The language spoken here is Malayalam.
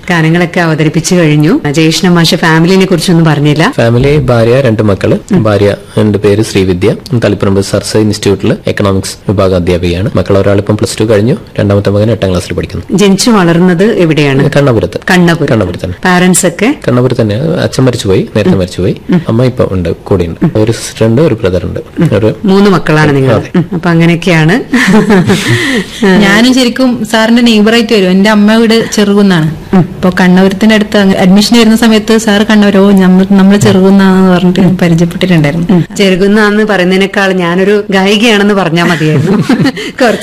ഗാനങ്ങളൊക്കെ അവതരിപ്പിച്ചു കഴിഞ്ഞു ജയേഷ്ണ മാഷ ഫാമിലിനെ കുറിച്ചൊന്നും പറഞ്ഞില്ല ഫാമിലി ഭാര്യ രണ്ട് മക്കള് ഭാര്യ എന്റെ പേര് ശ്രീവിദ്യ തളിപ്പറമ്പ് സർസ ഇൻസ്റ്റിറ്റ്യൂട്ടിൽ എക്കണോമിക്സ് വിഭാഗ അധ്യാപികയാണ് മക്കൾ ഒരാളിപ്പം പ്ലസ് ടു കഴിഞ്ഞു രണ്ടാമത്തെ മകൻ എട്ടാം ക്ലാസ്സിൽ പഠിക്കുന്നു ജനിച്ചു വളർന്നത് എവിടെയാണ് കണ്ണപുരത്ത് കണ്ണപുരം കണ്ണപുരത്ത് തന്നെ പാരന്റ്സ് ഒക്കെ കണ്ണപുരത്ത് തന്നെ അച്ഛൻ മരിച്ചുപോയി നേരത്തെ മരിച്ചുപോയി അമ്മ ഇപ്പൊ ഉണ്ട് കൂടെയുണ്ട് ഒരു സിസ്റ്റർ ഉണ്ട് ഒരു ബ്രദർ ഉണ്ട് ഒരു മൂന്ന് മക്കളാണ് നിങ്ങൾ അതെ. അപ്പൊ അങ്ങനെയൊക്കെയാണ് ഞാനും ശരിക്കും സാറിന്റെ നെയ്ബറായിട്ട് വരും എന്റെ അമ്മ വീട് ചെറുകുന്നാണ് അപ്പൊ കണ്ണപുരത്തിന്റെ അടുത്ത് അഡ്മിഷൻ വരുന്ന സമയത്ത് സാറ് കണ്ണവരോ നമ്മൾ നമ്മൾ ചെറുകുന്നാന്ന് പറഞ്ഞിട്ട് പരിചയപ്പെട്ടിട്ടുണ്ടായിരുന്നു ചെറുകുന്ന എന്ന് പറയുന്നതിനേക്കാൾ ഞാനൊരു ഗായികയാണെന്ന് പറഞ്ഞാൽ മതിയായിരുന്നു കുറച്ച്